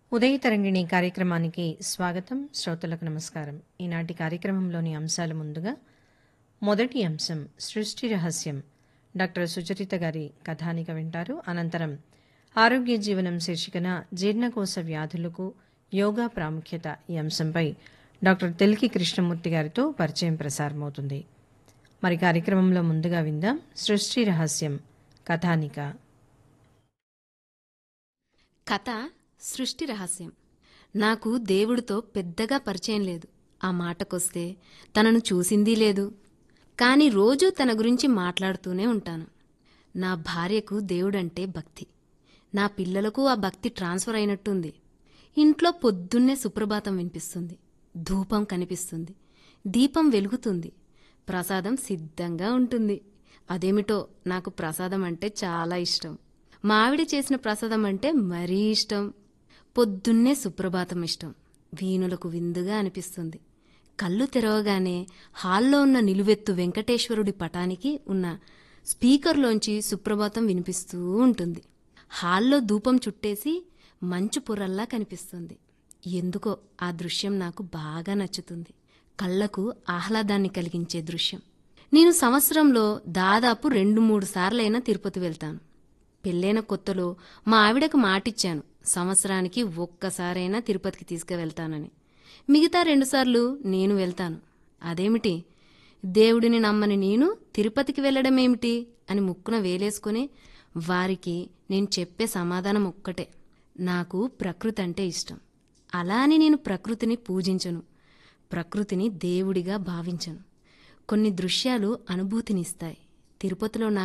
ఉదయ తరంగిణి కార్యక్రమానికి స్వాగతం శ్రోతలకు నమస్కారం ఈనాటి కార్యక్రమంలోని అంశాలు ముందుగా మొదటి అంశం సృష్టి రహస్యం డాక్టర్ సుచరిత గారి కథానిక వింటారు అనంతరం ఆరోగ్య జీవనం శీర్షికన జీర్ణకోశ వ్యాధులకు యోగా ప్రాముఖ్యత ఈ అంశంపై డాక్టర్ తెల్కి కృష్ణమూర్తి గారితో పరిచయం ప్రసారమవుతుంది మరి కార్యక్రమంలో ముందుగా విందాం సృష్టి రహస్యం కథానిక కథ సృష్టి రహస్యం నాకు దేవుడితో పెద్దగా పరిచయం లేదు ఆ మాటకొస్తే తనను చూసిందీ లేదు కానీ రోజూ తన గురించి మాట్లాడుతూనే ఉంటాను నా భార్యకు దేవుడంటే భక్తి నా పిల్లలకు ఆ భక్తి ట్రాన్స్ఫర్ అయినట్టుంది ఇంట్లో పొద్దున్నే సుప్రభాతం వినిపిస్తుంది ధూపం కనిపిస్తుంది దీపం వెలుగుతుంది ప్రసాదం సిద్ధంగా ఉంటుంది అదేమిటో నాకు ప్రసాదం అంటే చాలా ఇష్టం మా ఆవిడ చేసిన ప్రసాదం అంటే మరీ ఇష్టం పొద్దున్నే సుప్రభాతం ఇష్టం వీణులకు విందుగా అనిపిస్తుంది కళ్ళు తెరవగానే హాల్లో ఉన్న నిలువెత్తు వెంకటేశ్వరుడి పటానికి ఉన్న స్పీకర్లోంచి సుప్రభాతం వినిపిస్తూ ఉంటుంది హాల్లో ధూపం చుట్టేసి మంచు పొరల్లా కనిపిస్తుంది ఎందుకో ఆ దృశ్యం నాకు బాగా నచ్చుతుంది కళ్ళకు ఆహ్లాదాన్ని కలిగించే దృశ్యం నేను సంవత్సరంలో దాదాపు రెండు మూడు సార్లైనా తిరుపతి వెళ్తాను పెళ్ళైన కొత్తలో మా ఆవిడకు మాటిచ్చాను సంవత్సరానికి ఒక్కసారైనా తిరుపతికి తీసుకువెళ్తానని మిగతా రెండుసార్లు నేను వెళ్తాను అదేమిటి దేవుడిని నమ్మని నేను తిరుపతికి వెళ్ళడం ఏమిటి అని ముక్కున వేలేసుకుని వారికి నేను చెప్పే సమాధానం ఒక్కటే నాకు ప్రకృతి అంటే ఇష్టం అలా అని నేను ప్రకృతిని పూజించను ప్రకృతిని దేవుడిగా భావించను కొన్ని దృశ్యాలు అనుభూతినిస్తాయి తిరుపతిలో నా